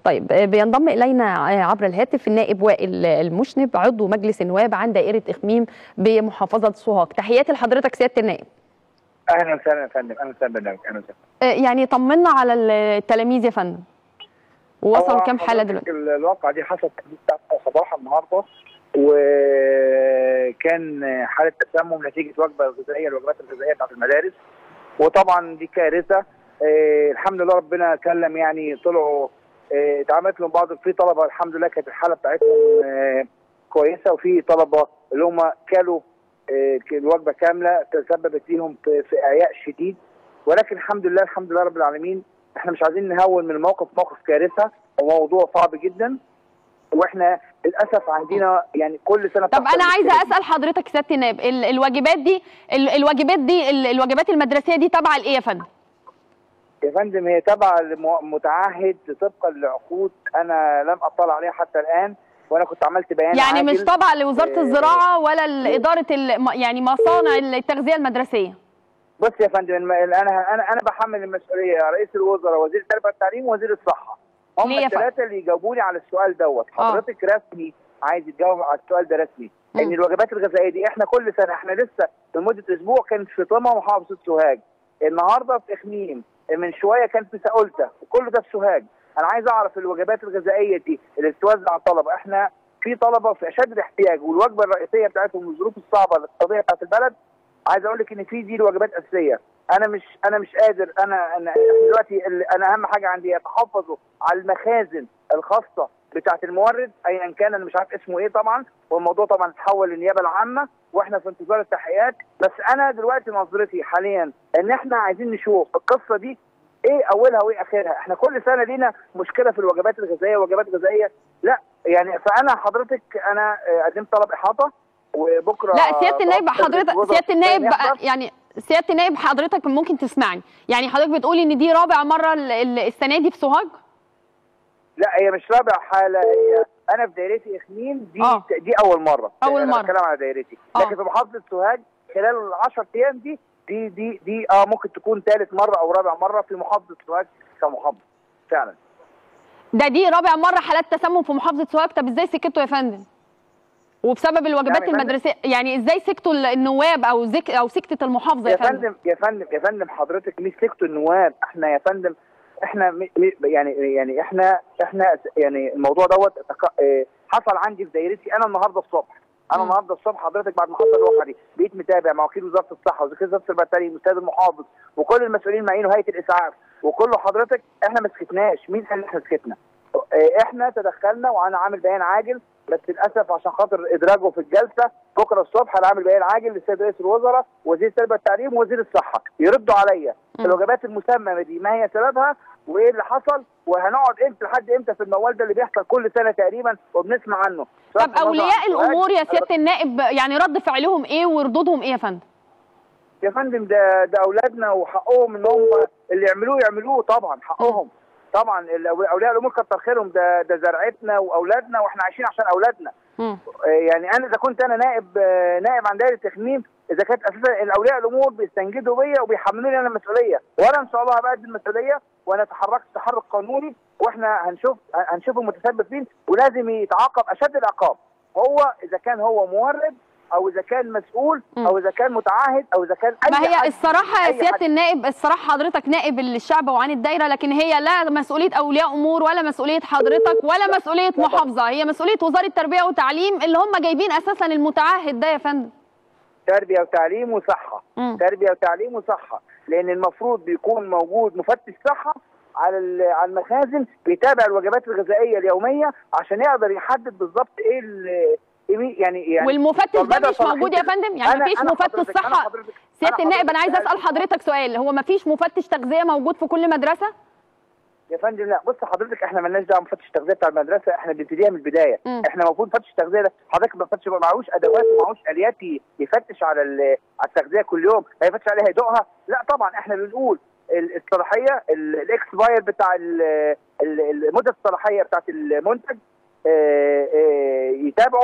طيب بينضم الينا عبر الهاتف النائب وائل المشنب عضو مجلس النواب عن دائره اخميم بمحافظه سوهاج تحياتي لحضرتك سياده النائب اهلا وسهلا يا فندم اهلا وسهلا برنامج اهلا وسهلا يعني طمنا على التلاميذ يا فندم ووصلوا كام حاله دلوقتي الواقعه دي حصلت صباحا النهارده وكان حاله تسمم نتيجه وجبه غذائيه الوجبات الغذائيه بتاعت المدارس وطبعا دي كارثه آه الحمد لله ربنا كلم يعني طلعوا آه اتعملت لهم بعض في طلبه الحمد لله كانت الحاله بتاعتهم آه كويسه وفي طلبه اللي هم كلوا آه الوجبه كامله تسببت ليهم في, في اعياء شديد ولكن الحمد لله الحمد لله رب العالمين احنا مش عايزين نهون من الموقف موقف كارثه وموضوع صعب جدا واحنا للاسف عندنا يعني كل سنه طب انا عايزه اسال حضرتك سياده النائب الواجبات دي الواجبات دي الواجبات المدرسيه دي تابعه لايه يا فندم؟ يا فندم هي تابعه لمتعهد طبقا لعقود انا لم اطلع عليها حتى الان وانا كنت عملت بيان يعني مش تابعه لوزاره الزراعه ولا لاداره يعني مصانع التغذيه المدرسيه بص يا فندم انا انا انا بحمل المسؤوليه رئيس الوزراء وزير التربيه والتعليم ووزير الصحه هم الثلاثه اللي يجاوبوني على السؤال دوت حضرتك آه. رسمي عايز تجاوب على السؤال ده رسمي ان يعني الوجبات الغذائيه دي احنا كل سنه احنا لسه لمده اسبوع كانت في طمع محافظه سوهاج النهارده في اخميم من شويه كانت في ساولته وكل ده في سوهاج انا عايز اعرف الوجبات الغذائيه دي اللي بتوزع على الطلبه احنا في طلبه في اشد الاحتياج والوجبه الرئيسيه بتاعتهم والظروف الصعبه الاقتصاديه بتاعت البلد عايز اقول لك ان في دي الوجبات اساسيه انا مش انا مش قادر انا انا دلوقتي انا اهم حاجه عندي يتحفظوا على المخازن الخاصه بتاعه المورد ايا كان انا مش عارف اسمه ايه طبعا والموضوع طبعا اتحول للنيابه العامه واحنا في انتظار التحقيقات بس انا دلوقتي نظرتي حاليا ان احنا عايزين نشوف القصه دي ايه اولها وايه اخرها احنا كل سنه لينا مشكله في الوجبات الغذائيه وجبات غذائيه لا يعني فانا حضرتك انا قدمت طلب احاطه وبكره لا سياده النائب حضرتك سياده النائب يعني سياده النائب حضرتك ممكن تسمعني يعني حضرتك بتقولي ان دي رابع مره السنه دي في سوهاج لا هي مش رابع حاله هي انا في دايرتي اخميم دي آه. دي اول مره اول أنا مره بتكلم على دايرتي لكن آه. في محافظه سوهاج خلال ال 10 ايام دي دي دي دي اه ممكن تكون ثالث مره او رابع مره في محافظه سوهاج كمحافظه فعلا ده دي رابع مره حالات تسمم في محافظه سوهاج طب ازاي سكتوا يا فندم؟ وبسبب الوجبات يعني المدرسيه يعني ازاي سكتوا النواب او زك او سكتت المحافظه يا فندم يا فندم يا فندم حضرتك مش سكتوا النواب احنا يا فندم احنا م... يعني يعني احنا احنا يعني الموضوع دوت حصل عندي في دايرتي انا النهارده الصبح انا النهارده الصبح حضرتك بعد ما حصل الواقعه دي بقيت متابع مع وكيل وزاره الصحه وزير وزاره التربيه والتعليم والاستاذ المحافظ وكل المسؤولين معين وهيئه الاسعاف وكله حضرتك احنا ما سكتناش مين قال احنا سكتنا؟ احنا تدخلنا وانا عامل بيان عاجل بس للاسف عشان خاطر ادراجه في الجلسه بكره الصبح انا عامل بيان عاجل للسيد رئيس الوزراء وزير التربيه والتعليم ووزير الصحه يردوا عليا الوجبات المسممه دي ما هي سببها وايه اللي حصل وهنقعد امتى لحد امتى في الموال ده اللي بيحصل كل سنه تقريبا وبنسمع عنه طب اولياء الامور يا سياده النائب يعني رد فعلهم ايه وردودهم ايه يا فندم؟ يا فندم ده ده اولادنا وحقهم ان هم اللي يعملوه يعملوه طبعا حقهم طبعا اولياء الامور كتر خيرهم ده ده زرعتنا واولادنا واحنا عايشين عشان اولادنا م. يعني انا اذا كنت انا نائب نائب عن دايره تخميم اذا كانت اساسا الاولياء الامور بيستنجدوا بيا وبيحملوني انا المسؤوليه وانا ان شاء الله هبقى قد المسؤوليه وانا تحركت تحرك قانوني واحنا هنشوف هنشوف المتسبب فين ولازم يتعاقب اشد العقاب هو اذا كان هو مورد او اذا كان مسؤول او اذا كان متعهد او اذا كان اي ما هي الصراحه يا سياده النائب الصراحه حضرتك نائب الشعب وعن الدايره لكن هي لا مسؤوليه اولياء امور ولا مسؤوليه حضرتك ولا مسؤوليه محافظه هي مسؤوليه وزاره التربيه والتعليم اللي هم جايبين اساسا المتعهد ده يا فندم تربيه وتعليم وصحه م. تربيه وتعليم وصحه لان المفروض بيكون موجود مفتش صحه على على المخازن بيتابع الوجبات الغذائيه اليوميه عشان يقدر يحدد بالظبط ايه يعني يعني والمفتش ده مش موجود يا فندم يعني مفيش مفتش صحه سياده النائب انا عايز اسال حضرتك سؤال هو مفيش مفتش تغذيه موجود في كل مدرسه يا فندم لا بص حضرتك احنا مالناش دعوه بمفتش التغذيه بتاع المدرسه احنا بنبتديها من البدايه م. احنا المفروض مفتش التغذيه ده حضرتك مفتش ما معهوش ادوات ومعهوش اليات يفتش على على التغذيه كل يوم هيفتش عليها يدوقها لا طبعا احنا بنقول الصلاحيه الاكسباير بتاع المده الصلاحيه بتاعت المنتج يتابعوا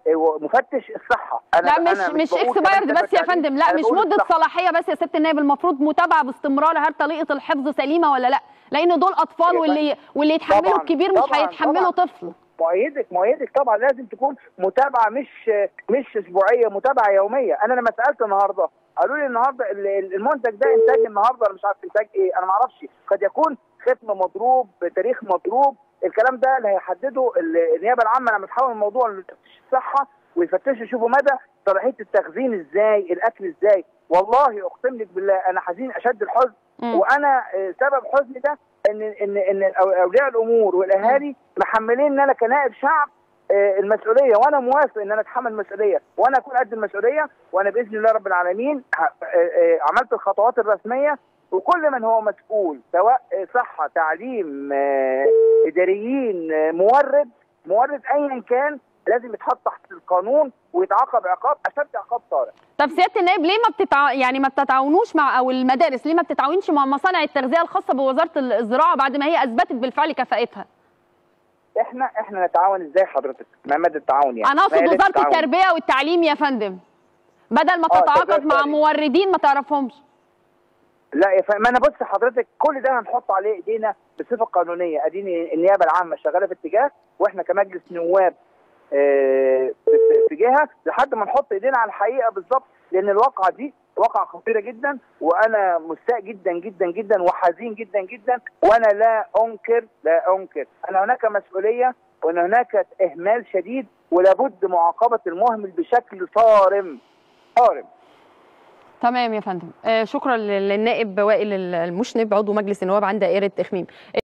مفتش الصحه انا لا مش أنا مش, مش اكسبايرد بس يا فندم لا مش مده الصحة. صلاحيه بس يا ست النائب المفروض متابعه باستمرار هل طريقه الحفظ سليمه ولا لا لان دول اطفال واللي واللي يتحملوا الكبير مش هيتحملوا طفل مؤيدك مؤيدك طبعا لازم تكون متابعه مش مش اسبوعيه متابعه يوميه انا لما سالت النهارده قالوا لي النهارده المنتج ده انتاج النهارده انا مش عارف انتاج ايه انا ما اعرفش قد يكون ختم مضروب تاريخ مضروب الكلام ده اللي هيحدده النيابه العامه لما تحول الموضوع لتفتيش الصحه ويفتشوا يشوفوا مدى صلاحيه التخزين ازاي الاكل ازاي والله اقسم لك بالله انا حزين اشد الحزن م. وانا سبب حزني ده ان ان ان اولياء الامور والاهالي محملين ان انا كنائب شعب المسؤوليه وانا موافق ان انا اتحمل المسؤوليه وانا اكون قد المسؤوليه وانا باذن الله رب العالمين عملت الخطوات الرسميه وكل من هو مسؤول سواء صحه تعليم اداريين مورد مورد ايا كان لازم يتحط تحت القانون ويتعاقب عقاب اشد عقاب طارئ. طب سياده النائب ليه ما بتتع... يعني ما بتتعاونوش مع او المدارس ليه ما بتتعاونش مع مصانع التغذيه الخاصه بوزاره الزراعه بعد ما هي اثبتت بالفعل كفاءتها؟ احنا احنا نتعاون ازاي حضرتك؟ ما مدى التعاون يعني؟ انا اقصد وزاره التعاون. التربيه والتعليم يا فندم. بدل ما تتعاقد مع موردين ما تعرفهمش. لا يا فندم ما انا بص حضرتك كل ده هنحط عليه ايدينا بصفه قانونيه اديني النيابه العامه شغاله في اتجاه واحنا كمجلس نواب اه في جهه لحد ما نحط ايدينا على الحقيقه بالظبط لان الواقعه دي واقعه خطيره جدا وانا مستاء جدا جدا جدا وحزين جدا جدا وانا لا انكر لا انكر ان هناك مسؤوليه وان هناك اهمال شديد ولابد معاقبه المهمل بشكل صارم صارم تمام يا فندم آه شكرا للنائب وائل المشنب عضو مجلس النواب عن دائره تخميم